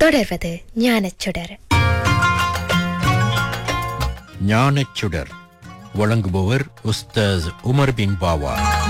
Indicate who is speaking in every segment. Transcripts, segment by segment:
Speaker 1: தொடர்வது ஞானச்சுடர்
Speaker 2: ஞானச்சுடர் வழங்குபவர் உஸ்தாஸ் உமர் பின் பாவா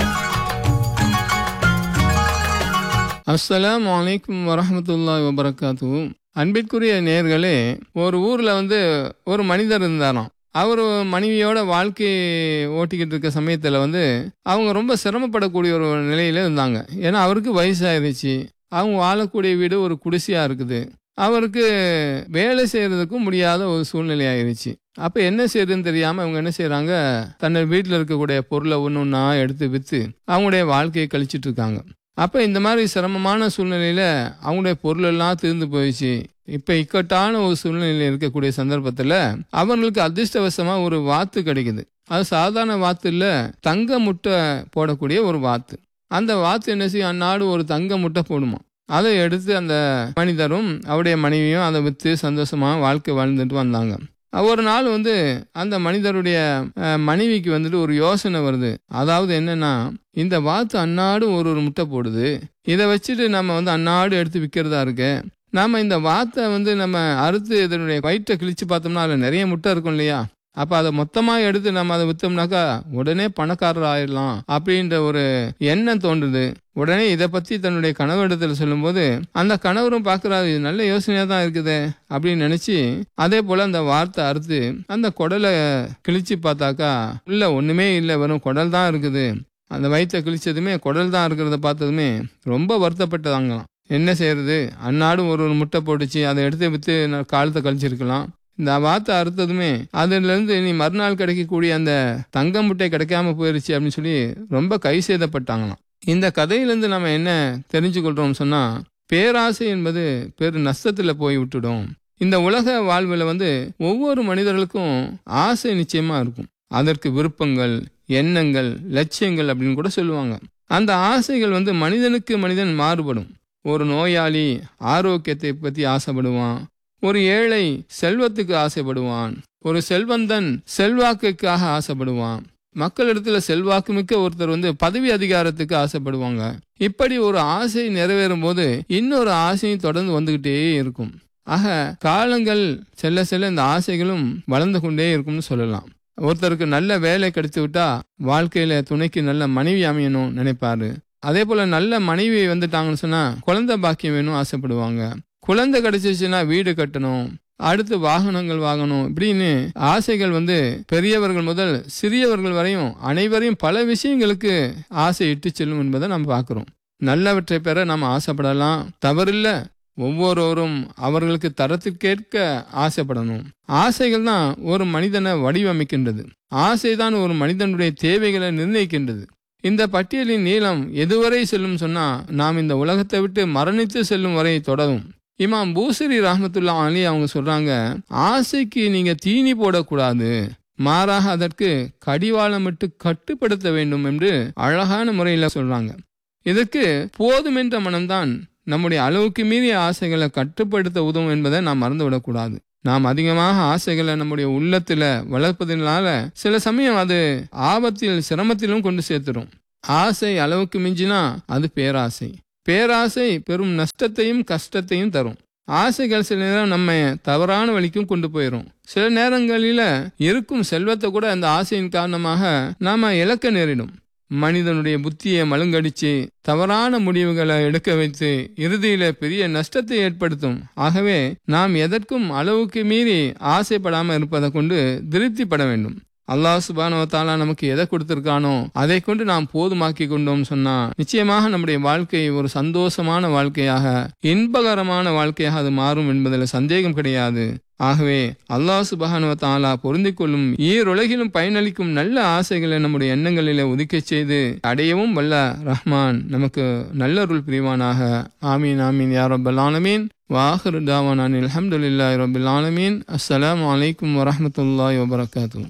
Speaker 3: அஸ்ஸலாமு அலைக்கும் வரஹ்மத்துல்லாஹி வபரகாத்து அன்பிற்குரிய நேர்களே ஒரு ஊர்ல வந்து ஒரு மனிதர் இருந்தாராம் அவர் மனைவியோட வாழ்க்கை ஓட்டிக்கிட்டு இருக்க சமயத்தில் வந்து அவங்க ரொம்ப சிரமப்படக்கூடிய ஒரு நிலையில இருந்தாங்க ஏன்னா அவருக்கு வயசாயிருச்சு அவங்க வாழக்கூடிய வீடு ஒரு குடிசையா இருக்குது அவருக்கு வேலை செய்யறதுக்கும் முடியாத ஒரு சூழ்நிலை ஆயிருச்சு அப்போ என்ன செய்யறதுன்னு தெரியாமல் அவங்க என்ன செய்கிறாங்க தன்னை வீட்டில் இருக்கக்கூடிய பொருளை ஒன்று ஒன்றா எடுத்து விற்று அவங்களுடைய வாழ்க்கையை கழிச்சிட்டு இருக்காங்க அப்போ இந்த மாதிரி சிரமமான சூழ்நிலையில் அவங்களுடைய பொருள் எல்லாம் தீர்ந்து போயிடுச்சு இப்போ இக்கட்டான ஒரு சூழ்நிலையில் இருக்கக்கூடிய சந்தர்ப்பத்தில் அவங்களுக்கு அதிர்ஷ்டவசமாக ஒரு வாத்து கிடைக்குது அது சாதாரண வாத்து இல்லை தங்க முட்டை போடக்கூடிய ஒரு வாத்து அந்த வாத்து என்ன செய்யும் அந்நாடு ஒரு தங்க முட்டை போடுமா அதை எடுத்து அந்த மனிதரும் அவருடைய மனைவியும் அதை விற்று சந்தோஷமாக வாழ்க்கை வாழ்ந்துட்டு வந்தாங்க ஒரு நாள் வந்து அந்த மனிதருடைய அஹ், மனைவிக்கு வந்துட்டு ஒரு யோசனை வருது அதாவது என்னன்னா இந்த வாத்து அன்னாடு ஒரு ஒரு முட்டை போடுது இதை வச்சுட்டு நம்ம வந்து அன்னாடு எடுத்து விற்கிறதா இருக்கு நாம இந்த வாத்தை வந்து நம்ம அறுத்து இதனுடைய வயிற்றை கிழிச்சு பார்த்தோம்னா அதில் நிறைய முட்டை இருக்கும் இல்லையா அப்போ அதை மொத்தமாக எடுத்து நம்ம அதை விற்றோம்னாக்கா உடனே பணக்காரர் ஆயிடலாம் அப்படின்ற ஒரு எண்ணம் தோன்றுது உடனே இதை பற்றி தன்னுடைய கணவரிடத்தில் சொல்லும்போது அந்த கணவரும் பார்க்குறாரு இது நல்ல யோசனையாக தான் இருக்குது அப்படின்னு நினச்சி அதே போல் அந்த வார்த்தை அறுத்து அந்த குடலை கிழிச்சு பார்த்தாக்கா இல்லை ஒன்றுமே இல்லை வெறும் குடல் தான் இருக்குது அந்த வயிற்றை கிழிச்சதுமே குடல் தான் இருக்கிறத பார்த்ததுமே ரொம்ப வருத்தப்பட்டதாங்களாம் என்ன செய்யறது அன்னாடும் ஒரு ஒரு முட்டை போட்டுச்சு அதை எடுத்து விற்று காலத்தை கழிச்சிருக்கலாம் இந்த வார்த்தை அறுத்ததுமே அதுலேருந்து நீ மறுநாள் கிடைக்கக்கூடிய அந்த தங்க முட்டை கிடைக்காம போயிருச்சு அப்படின்னு சொல்லி ரொம்ப கை சேதப்பட்டாங்களாம் இந்த கதையிலேருந்து நம்ம என்ன தெரிஞ்சுக்கொள்றோம் சொன்னா பேராசை என்பது பெரு நஷ்டத்துல போய் விட்டுடும் இந்த உலக வாழ்வில் வந்து ஒவ்வொரு மனிதர்களுக்கும் ஆசை நிச்சயமா இருக்கும் அதற்கு விருப்பங்கள் எண்ணங்கள் லட்சியங்கள் அப்படின்னு கூட சொல்லுவாங்க அந்த ஆசைகள் வந்து மனிதனுக்கு மனிதன் மாறுபடும் ஒரு நோயாளி ஆரோக்கியத்தை பற்றி ஆசைப்படுவான் ஒரு ஏழை செல்வத்துக்கு ஆசைப்படுவான் ஒரு செல்வந்தன் செல்வாக்குக்காக ஆசைப்படுவான் மக்களிடத்துல செல்வாக்கு மிக்க ஒருத்தர் வந்து பதவி அதிகாரத்துக்கு ஆசைப்படுவாங்க இப்படி ஒரு ஆசை நிறைவேறும் போது இன்னொரு ஆசையும் தொடர்ந்து வந்துகிட்டே இருக்கும் ஆக காலங்கள் செல்ல செல்ல இந்த ஆசைகளும் வளர்ந்து கொண்டே இருக்கும்னு சொல்லலாம் ஒருத்தருக்கு நல்ல வேலை கிடைத்து விட்டா வாழ்க்கையில துணைக்கு நல்ல மனைவி அமையணும் நினைப்பாரு அதே போல நல்ல மனைவி வந்துட்டாங்கன்னு சொன்னா குழந்தை பாக்கியம் வேணும் ஆசைப்படுவாங்க குழந்தை கிடைச்சிச்சுன்னா வீடு கட்டணும் அடுத்து வாகனங்கள் வாங்கணும் இப்படின்னு ஆசைகள் வந்து பெரியவர்கள் முதல் சிறியவர்கள் வரையும் அனைவரையும் பல விஷயங்களுக்கு ஆசை இட்டு செல்லும் என்பதை நம்ம பார்க்கிறோம் நல்லவற்றை பெற நாம் ஆசைப்படலாம் தவறில்ல ஒவ்வொருவரும் அவர்களுக்கு தரத்திற்கேற்க ஆசைப்படணும் ஆசைகள் தான் ஒரு மனிதனை வடிவமைக்கின்றது ஆசைதான் ஒரு மனிதனுடைய தேவைகளை நிர்ணயிக்கின்றது இந்த பட்டியலின் நீளம் எதுவரை செல்லும் சொன்னா நாம் இந்த உலகத்தை விட்டு மரணித்து செல்லும் வரை தொடரும் இமாம் பூசரி ரஹமத்துல்லா அலி அவங்க சொல்றாங்க ஆசைக்கு நீங்க தீனி போடக்கூடாது மாறாக அதற்கு கடிவாளமிட்டு கட்டுப்படுத்த வேண்டும் என்று அழகான முறையில் சொல்றாங்க இதற்கு போதுமென்ற மனம்தான் நம்முடைய அளவுக்கு மீறிய ஆசைகளை கட்டுப்படுத்த உதவும் என்பதை நாம் மறந்துவிடக்கூடாது நாம் அதிகமாக ஆசைகளை நம்முடைய உள்ளத்துல வளர்ப்பதனால சில சமயம் அது ஆபத்தில் சிரமத்திலும் கொண்டு சேர்த்துரும் ஆசை அளவுக்கு மிஞ்சினா அது பேராசை பேராசை பெரும் நஷ்டத்தையும் கஷ்டத்தையும் தரும் ஆசைகள் சில நேரம் நம்ம தவறான வழிக்கும் கொண்டு போயிடும் சில நேரங்களில இருக்கும் செல்வத்தை கூட அந்த ஆசையின் காரணமாக நாம இழக்க நேரிடும் மனிதனுடைய புத்தியை மழுங்கடிச்சு தவறான முடிவுகளை எடுக்க வைத்து இறுதியில பெரிய நஷ்டத்தை ஏற்படுத்தும் ஆகவே நாம் எதற்கும் அளவுக்கு மீறி ஆசைப்படாம இருப்பதை கொண்டு திருப்திப்பட வேண்டும் அல்லாஹ் சுபானோ தாலா நமக்கு எதை கொடுத்திருக்கானோ அதை கொண்டு நாம் போதுமாக்கி கொண்டோம் சொன்னா நிச்சயமாக நம்முடைய வாழ்க்கை ஒரு சந்தோஷமான வாழ்க்கையாக இன்பகரமான வாழ்க்கையாக அது மாறும் என்பதில் சந்தேகம் கிடையாது ஆகவே அல்லாஹ் சுபஹானுவ தாலா பொருந்திக் கொள்ளும் ஈருலகிலும் பயனளிக்கும் நல்ல ஆசைகளை நம்முடைய எண்ணங்களிலே ஒதுக்கச் செய்து அடையவும் வல்ல ரஹ்மான் நமக்கு நல்லருள் புரிவானாக ஆமீன் ஆமீன் யா ரப்பல் ஆலமீன் வாஹிரு தாவானான் அல்ஹம்துலில்லாஹி ரப்பில் ஆலமீன் அஸ்ஸலாமு அலைக்கும் வரஹ்மத்துல்லாஹி வபரகாத்துஹு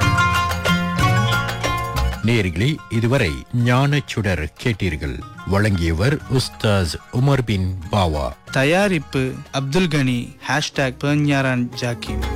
Speaker 2: நேர்களே இதுவரை ஞானச்சுடர் கேட்டீர்கள் வழங்கியவர் உஸ்தாஸ் உமர் பின் பாவா
Speaker 4: தயாரிப்பு அப்துல் கனி ஹேஷ்டாக் பேஞ்ஞாரான் ஜாக்கிம்